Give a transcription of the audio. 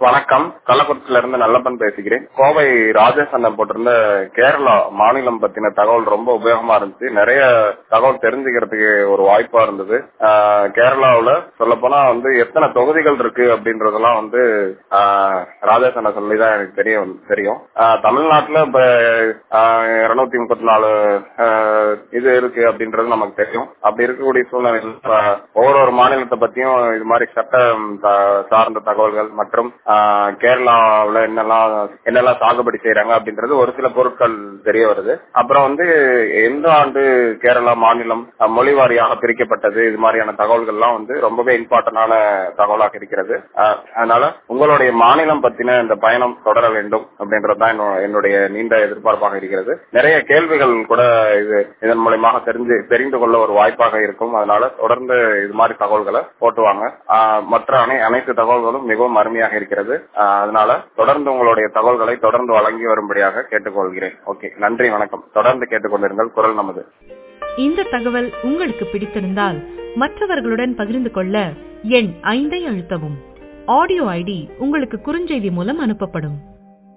வணக்கம் கள்ளக்குறிச்சியில இருந்து நல்லப்பன் பேசுகிறேன் கோவை ராஜேஷ் அண்ணன் போட்டிருந்த கேரளா மாநிலம் பத்தின தகவல் ரொம்ப உபயோகமா இருந்துச்சு நிறைய தகவல் தெரிஞ்சுக்கிறதுக்கு ஒரு வாய்ப்பா இருந்தது ஆஹ் கேரளாவுல சொல்ல போனா வந்து எத்தனை தொகுதிகள் இருக்கு அப்படின்றதெல்லாம் வந்து ஆஹ் ராஜேஷ் அண்ணன் சொல்லிதான் எனக்கு தெரியும் தெரியும் ஆஹ் தமிழ்நாட்டுல இப்ப இருநூத்தி முப்பத்தி நாலு ஆஹ் இது இருக்கு அப்படின்றது நமக்கு தெரியும் அப்படி இருக்கக்கூடிய சூழ்நிலையில் ஆஹ் ஒவ்வொரு மாநிலத்தை பத்தியும் இது மாதிரி சட்டம் சா- சார்ந்த தகவல்கள் மற்றும் ஆஹ் கேரளாவுல என்னெல்லாம் என்னெல்லாம் சாகுபடி செய்யறாங்க அப்படின்றது ஒரு சில பொருட்கள் தெரிய வருது அப்புறம் வந்து எந்த ஆண்டு கேரளா மாநிலம் அஹ், மொழி வாரியாக பிரிக்கப்பட்டது இது மாதிரியான தகவல்கள்லாம் வந்து ரொம்பவே இம்பார்ட்டன்டான தகவலாக இருக்கிறது அஹ், அதனால உங்களுடைய மாநிலம் பத்தின இந்த பயணம் தொடர வேண்டும் அப்படின்றதுதான் என்னோ- என்னுடைய நீண்ட எதிர்பார்ப்பாக இருக்கிறது நிறைய கேள்விகள் கூட இது இதன் மூலயமாக தெரிஞ்சு தெரிந்து கொள்ள ஒரு வாய்ப்பாக இருக்கும் அதனால தொடர்ந்து இது மாதிரி தகவல்களை போட்டுவாங்க ஆஹ், மற்ற அனை அனைத்து தகவல்களும் மிகவும் அருமையாக இருக்கிறது ஆஹ், அதனால தொடர்ந்து உங்களுடைய தகவல்களை தொடர்ந்து வழங்கி வரும்படியாக கேட்டுக்கொள்கிறேன் ஓகே நன்றி வணக்கம் தொடர்ந்து கேட்டுக்கொண்டிருங்கள் குரல் நமது இந்த தகவல் உங்களுக்கு பிடித்திருந்தால் மற்றவர்களுடன் பகிர்ந்து கொள்ள எண் ஐந்தை அழுத்தவும் ஆடியோ ஐடி உங்களுக்கு குறுஞ்செய்தி மூலம் அனுப்பப்படும்